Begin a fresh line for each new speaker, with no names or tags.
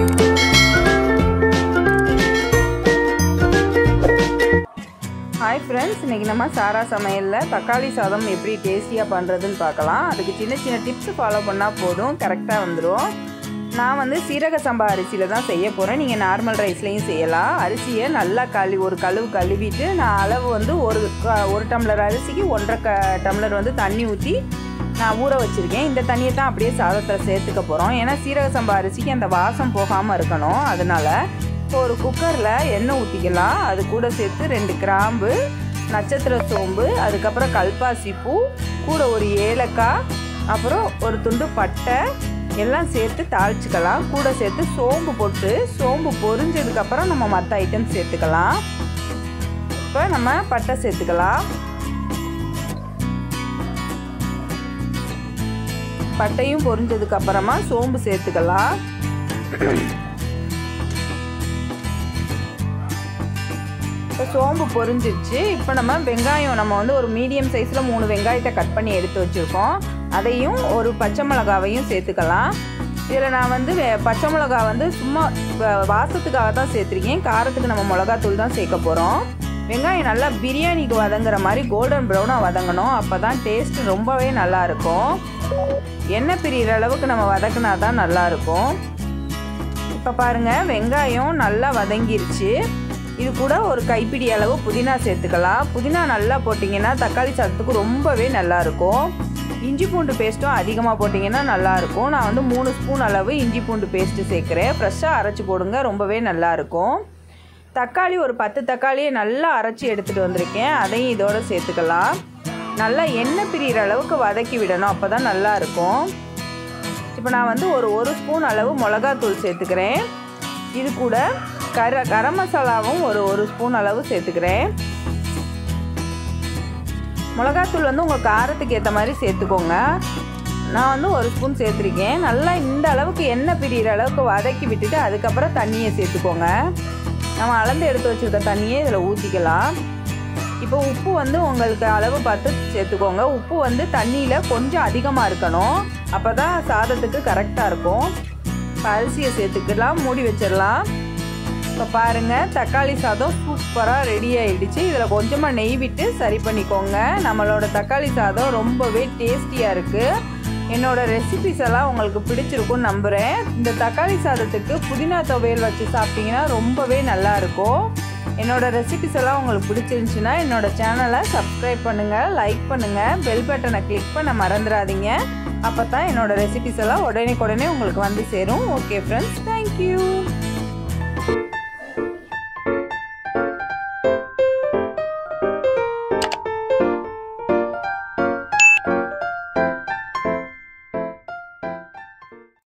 hi friends இன்றைக்கி நம்ம சாரா சமையலில் தக்காளி சாதம் எப்படி டேஸ்டியாக பண்ணுறதுன்னு பார்க்கலாம் அதுக்கு சின்ன சின்ன டிப்ஸ் ஃபாலோ பண்ணால் போதும் கரெக்டாக வந்துடும் நான் வந்து சீரக சம்பா அரிசியில் தான் செய்ய போகிறேன் நீங்கள் நார்மல் ரைஸ்லேயும் செய்யலாம் அரிசியை நல்லா கழுவி ஒரு கழுவு கழுவிட்டு நான் அளவு வந்து ஒரு க- ஒரு டம்ளர் அரிசிக்கு ஒன்றரை க டம்ளர் வந்து தண்ணி ஊற்றி நான் ஊற வச்சுருக்கேன் இந்த தண்ணியை தான் அப்படியே சாதத்தில் சேர்த்துக்க போகிறோம் ஏன்னா சீரக சம்பா அரிசிக்கு அந்த வாசம் போகாமல் இருக்கணும் அதனால இப்போ ஒரு குக்கரில் எண்ணெய் ஊற்றிக்கலாம் அது கூட சேர்த்து ரெண்டு கிராம்பு நட்சத்திர சோம்பு அதுக்கப்புறம் கல்பாசி பூ கூட ஒரு ஏலக்காய் அப்புறம் ஒரு துண்டு பட்டை எல்லாம் சேர்த்து தாளிச்சுக்கலாம் கூட சேர்த்து சோம்பு போட்டு சோம்பு பொரிஞ்சதுக்கப்புறம் நம்ம மற்ற ஐட்டம் சேர்த்துக்கலாம் இப்போ நம்ம பட்டை சேர்த்துக்கலாம் பட்டையும் பொரிஞ்சதுக்கு அப்புறமா சோம்பு சேர்த்துக்கலாம் இப்போ சோம்பு பொரிஞ்சிருச்சு இப்போ நம்ம வெங்காயம் நம்ம வந்து ஒரு மீடியம் சைஸில் மூணு வெங்காயத்தை கட் பண்ணி எடுத்து வச்சுருக்கோம் அதையும் ஒரு பச்சை மிளகாவையும் சேர்த்துக்கலாம் இதில் நான் வந்து வே- பச்சை மிளகா வந்து சும்மா வ- வாசத்துக்காக தான் சேர்த்துருக்கேன் காரத்துக்கு நம்ம மிளகாத்தூள் தான் சேர்க்க போகிறோம் வெங்காயம் நல்லா பிரியாணிக்கு வதங்குற மாதிரி கோல்டன் ப்ரௌனாக வதங்கணும் அப்போ தான் டேஸ்ட் ரொம்பவே நல்லா இருக்கும் எண்ணெய் பிரியிற அளவுக்கு நம்ம வதக்குனா தான் நல்லாயிருக்கும் இப்போ பாருங்கள் வெங்காயம் நல்லா வதங்கிருச்சு இது கூட ஒரு கைப்பிடி அளவு புதினா சேர்த்துக்கலாம் புதினா நல்லா போட்டிங்கன்னா தக்காளி சாதத்துக்கு ரொம்பவே நல்லாயிருக்கும் இஞ்சி பூண்டு பேஸ்ட்டும் அதிகமாக போட்டிங்கன்னா நல்லாயிருக்கும் நான் வந்து மூணு ஸ்பூன் அளவு இஞ்சி பூண்டு பேஸ்ட்டு சேர்க்குறேன் ஃப்ரெஷ்ஷாக அரைச்சி போடுங்க ரொம்பவே நல்லாயிருக்கும் தக்காளி ஒரு பத்து தக்காளியை நல்லா அரைச்சி எடுத்துகிட்டு வந்திருக்கேன் அதையும் இதோட சேர்த்துக்கலாம் நல்லா எண்ணெய் பிரியிற அளவுக்கு வதக்கி விடணும் அப்போ தான் நல்லாயிருக்கும் இப்போ நான் வந்து ஒரு ஒரு ஸ்பூன் அளவு மிளகாத்தூள் சேர்த்துக்கிறேன் இது கூட கர கரம் மசாலாவும் ஒரு ஒரு ஸ்பூன் அளவு சேர்த்துக்கிறேன் மிளகாத்தூள் வந்து உங்கள் காரத்துக்கு ஏற்ற மாதிரி சேர்த்துக்கோங்க நான் வந்து ஒரு ஸ்பூன் சேர்த்துருக்கேன் நல்லா இந்த அளவுக்கு எண்ணெய் பிரியிற அளவுக்கு வதக்கி விட்டுட்டு அதுக்கப்புறம் தண்ணியை சேர்த்துக்கோங்க நம்ம அளந்து எடுத்து வச்சுருக்க தண்ணியை இதில் ஊற்றிக்கலாம் இப்போ உப்பு வந்து உங்களுக்கு அளவு பார்த்து சேர்த்துக்கோங்க உப்பு வந்து தண்ணியில் கொஞ்சம் அதிகமாக இருக்கணும் அப்போ தான் சாதத்துக்கு கரெக்டாக இருக்கும் இப்போ அரிசியை சேர்த்துக்கலாம் மூடி வச்சிடலாம் இப்போ பாருங்கள் தக்காளி சாதம் சூப்பராக ரெடி ஆயிடுச்சு இதில் கொஞ்சமாக நெய் விட்டு சரி பண்ணிக்கோங்க நம்மளோட தக்காளி சாதம் ரொம்பவே டேஸ்டியாக இருக்குது என்னோட ரெசிபிஸ் எல்லாம் உங்களுக்கு பிடிச்சிருக்கும்னு நம்புகிறேன் இந்த தக்காளி சாதத்துக்கு புதினா துவையல் வச்சு சாப்பிட்டீங்கன்னா ரொம்பவே நல்லா இருக்கும் என்னோட ரெசிபிஸ் எல்லாம் உங்களுக்கு பிடிச்சிருந்துச்சுன்னா என்னோட சேனலை சப்ஸ்கிரைப் பண்ணுங்கள் லைக் பண்ணுங்கள் பெல் பட்டனை கிளிக் பண்ண மறந்துடாதீங்க அப்போ தான் என்னோட ரெசிபிஸ் எல்லாம் உடனே உடனே உங்களுக்கு வந்து சேரும் ஓகே ஃப்ரெண்ட்ஸ் தேங்க்யூ